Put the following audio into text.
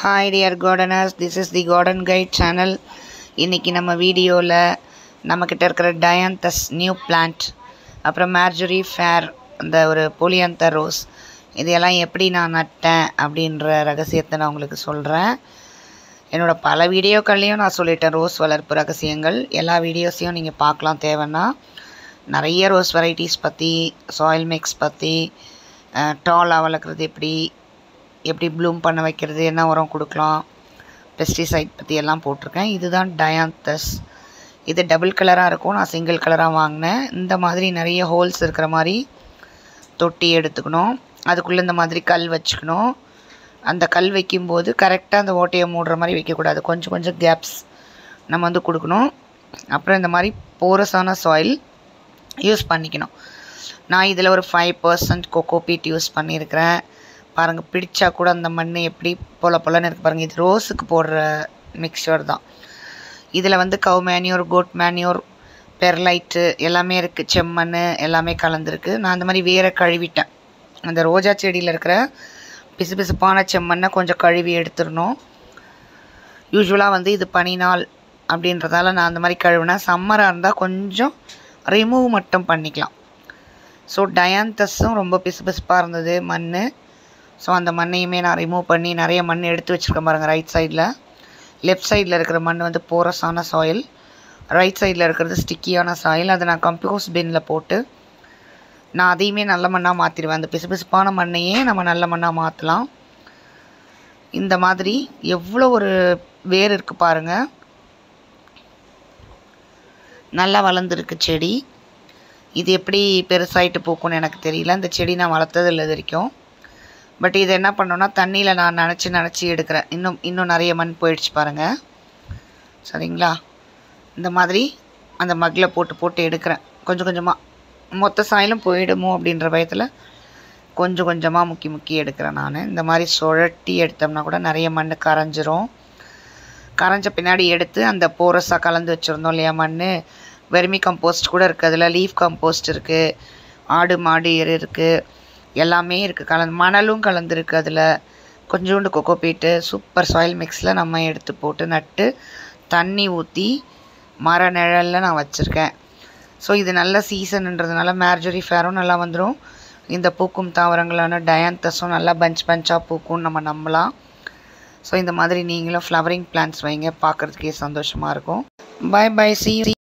hi dear gardeners this is the garden guide channel இன்றைக்கி நம்ம வீடியோவில் நம்மக்கிட்ட இருக்கிற டயாந்தஸ் நியூ பிளான்ட் அப்புறம் மேர்ஜரி ஃபேர் அந்த ஒரு போலியந்த ரோஸ் இதையெல்லாம் எப்படி நான் நட்டேன் அப்படின்ற ரகசியத்தை நான் உங்களுக்கு சொல்கிறேன் என்னோடய பல வீடியோக்கள்லேயும் நான் சொல்லிட்டேன் ரோஸ் வளர்ப்பு ரகசியங்கள் எல்லா வீடியோஸையும் நீங்கள் பார்க்கலாம் தேவைன்னா நிறைய ரோஸ் வெரைட்டிஸ் பற்றி சாயில் மிக்ஸ் பற்றி டாலாக வளர்க்குறது எப்படி எப்படி ப்ளூம் பண்ண வைக்கிறது என்ன உரம் கொடுக்கலாம் பெஸ்டிசைட் பற்றி எல்லாம் போட்டிருக்கேன் இதுதான் டயாந்தஸ் இது டபுள் கலராக இருக்கும் நான் சிங்கிள் கலராக வாங்கினேன் இந்த மாதிரி நிறைய ஹோல்ஸ் இருக்கிற மாதிரி தொட்டி எடுத்துக்கணும் அதுக்குள்ளே இந்த மாதிரி கல் வச்சுக்கணும் அந்த கல் வைக்கும்போது கரெக்டாக அந்த ஓட்டையை மூடுற மாதிரி வைக்கக்கூடாது கொஞ்சம் கொஞ்சம் கேப்ஸ் நம்ம வந்து கொடுக்கணும் அப்புறம் இந்த மாதிரி போரஸான சாயில் யூஸ் பண்ணிக்கணும் நான் இதில் ஒரு five percent coco peat use பண்ணியிருக்கிறேன் பாருங்கள் பிடிச்சா கூட அந்த மண் எப்படி பொல பொலன்னு இருக்குது பாருங்கள் இது ரோஸுக்கு போடுற மிக்சர் தான் இதில் வந்து கவு மேன்யூர் கோட் மேன்யூர் பெர்லைட்டு எல்லாமே இருக்குது செம்மண் எல்லாமே கலந்துருக்கு நான் அந்த மாதிரி வேற கழுவிட்டேன் அந்த ரோஜா செடியில் இருக்கிற பிசுபிசுப்பான செம்மண்ணை கொஞ்சம் கழுவி எடுத்துடணும் யூஸ்வலாக வந்து இது பனி நாள் அப்படின்றதால நான் அந்த மாதிரி கழுவினேன் சம்மராக இருந்தால் கொஞ்சம் ரிமூவ் மட்டும் பண்ணிக்கலாம் ஸோ டயாந்தஸும் ரொம்ப பிசுபிசுப்பாக இருந்தது மண் ஸோ அந்த மண்ணையுமே நான் ரிமூவ் பண்ணி நிறைய மண் எடுத்து வச்சுருக்கேன் பாருங்கள் ரைட் சைடில் லெஃப்ட் சைடில் இருக்கிற மண் வந்து போரஸான சாயில் ரைட் சைடில் இருக்கிறது ஸ்டிக்கியான சாயில் அதை நான் கம்போஸ்ட் பின்னில் போட்டு நான் அதையுமே நல்ல மண்ணாக மாற்றிடுவேன் அந்த பிசுபிசுப்பான மண்ணையே நம்ம நல்ல மண்ணாக மாற்றலாம் இந்த மாதிரி எவ்வளோ ஒரு வேர் இருக்குது பாருங்கள் நல்லா வளர்ந்துருக்கு செடி இது எப்படி பெருசாயிட்டு பூக்கும்னு எனக்கு தெரியல இந்த செடி நான் வளர்த்தது இல்லை இது வரைக்கும் பட் இது என்ன பண்ணோன்னா தண்ணியில் நான் நினச்சி நினச்சி எடுக்கிறேன் இன்னும் இன்னும் நிறைய மண் போயிடுச்சு பாருங்கள் சரிங்களா இந்த மாதிரி அந்த மக்கில் போட்டு போட்டு எடுக்கிறேன் கொஞ்சம் கொஞ்சமாக மொத்த சாயலும் போயிடுமோ அப்படின்ற பயத்தில் கொஞ்சம் கொஞ்சமாக முக்கி முக்கி எடுக்கிறேன் நான் இந்த மாதிரி சுழட்டி எடுத்தோம்னா கூட நிறைய மண் கரைஞ்சிரும் கரைஞ்ச பின்னாடி எடுத்து அந்த போரஸாக கலந்து வச்சுருந்தோம் இல்லையா மண் வெர்மி கம்போஸ்ட் கூட இருக்குது அதில் லீஃப் கம்போஸ்ட் இருக்குது ஆடு மாடு எரு இருக்குது எல்லாமே இருக்குது கலந்து மணலும் கலந்துருக்கு அதில் கொஞ்சோண்டு கொக்கோ பீட்டு சூப்பர் சாயில் மிக்ஸில் நம்ம எடுத்து போட்டு நட்டு தண்ணி ஊற்றி மர நிழலில் நான் வச்சுருக்கேன் ஸோ இது நல்ல சீசன்ன்றதுனால மேர்ஜரி ஃபேரும் நல்லா வந்துடும் இந்த பூக்கும் தாவரங்களான டயாந்தஸும் நல்லா பஞ்ச் பஞ்சாக பூக்கும்னு நம்ம நம்பலாம் ஸோ இந்த மாதிரி நீங்களும் ஃப்ளவரிங் பிளான்ட்ஸ் வைங்க பார்க்குறதுக்கே சந்தோஷமாக இருக்கும் பாய் பாய் சி